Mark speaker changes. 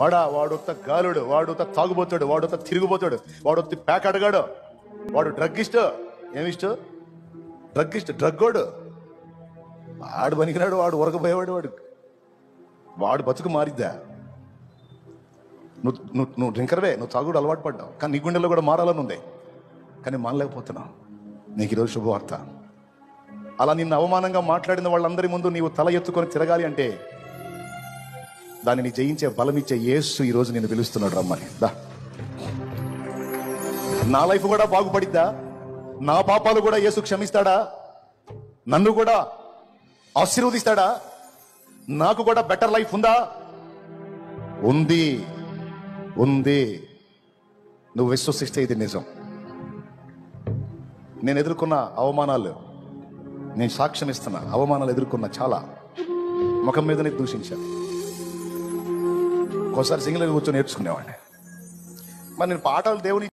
Speaker 1: వాడా వాడొత్త గాలుడు వాడొత్త తాగుబోతాడు వాడొత్త తిరిగిపోతాడు వాడొత్త ప్యాక్ అడగాడు వాడు డ్రగ్ ఇష్ట ఏమిష్ట డ్రగ్ ఇష్ట డ్రగ్గోడు వాడు పనికినాడు వాడు ఉరకపోయేవాడు వాడు వాడు బతుకు మారిద్దా నువ్వు నువ్వు నువ్వు డ్రింకర్వే నువ్వు తాగుడు అలవాటు పడ్డావు కానీ నీ గుండెల్లో కూడా మారాలని ఉంది కానీ మానలేకపోతున్నావు నీకు ఈరోజు శుభవార్త అలా నిన్ను అవమానంగా మాట్లాడిన వాళ్ళందరి ముందు నీవు తల ఎత్తుకొని తిరగాలి అంటే దానిని జయించే బలమిచ్చే యేసు ఈరోజు నేను పిలుస్తున్నాడు రమ్మని దా నా లైఫ్ కూడా బాగుపడిద్దా నా పాపాలు కూడా యేసు క్షమిస్తాడా నన్ను కూడా ఆశీర్వదిస్తాడా నాకు కూడా బెటర్ లైఫ్ ఉందా ఉంది ఉంది నువ్వు విశ్వసిస్తే ఇది నిజం నేను ఎదుర్కొన్న అవమానాలు నేను సాక్ష్యం ఇస్తున్నా అవమానాలు ఎదుర్కొన్న చాలా ముఖం మీదనే దూషించాను ఒకసారి సింగిల్గా కూర్చొని నేర్చుకునేవాడిని మరి నేను పాఠాలు దేవుని